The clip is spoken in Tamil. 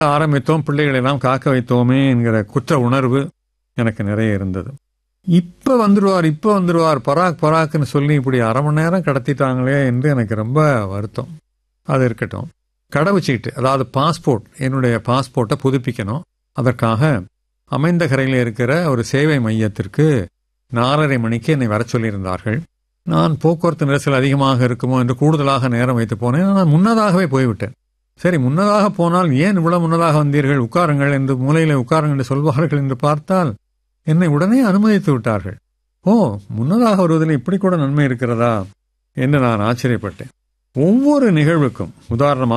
ஆரம்பித்தோம் பிள்ளைகளை எல்லாம் காக்க வைத்தோமே என்கிற குற்ற உணர்வு எனக்கு நிறைய இருந்தது இப்ப வந்துருவார் இப்ப வந்துருவார் பராக் பராக்னு சொல்லி இப்படி அரை மணி நேரம் கடத்திட்டாங்களே என்று எனக்கு ரொம்ப வருத்தம் அது இருக்கட்டும் கடவுச்சீட்டு அதாவது பாஸ்போர்ட் என்னுடைய பாஸ்போர்ட்டை புதுப்பிக்கணும் அதற்காக அமைந்த கரையில் இருக்கிற ஒரு சேவை மையத்திற்கு நாலரை மணிக்கு என்னை வர சொல்லியிருந்தார்கள் நான் போக்குவரத்து நெரிசல் அதிகமாக இருக்குமோ என்று கூடுதலாக நேரம் வைத்து போனேன் நான் முன்னதாகவே போய்விட்டேன் சரி முன்னதாக போனால் ஏன் இவ்வளவு முன்னதாக வந்தீர்கள் உட்காருங்கள் என்று மூலையில உட்காருங்கள் என்று சொல்வார்கள் என்று பார்த்தால் என்னை உடனே அனுமதித்து விட்டார்கள் ஓ முன்னதாக வருவதில் இப்படி கூட நன்மை இருக்கிறதா என்று நான் ஆச்சரியப்பட்டேன் ஒவ்வொரு நிகழ்வுக்கும் உதாரணமாக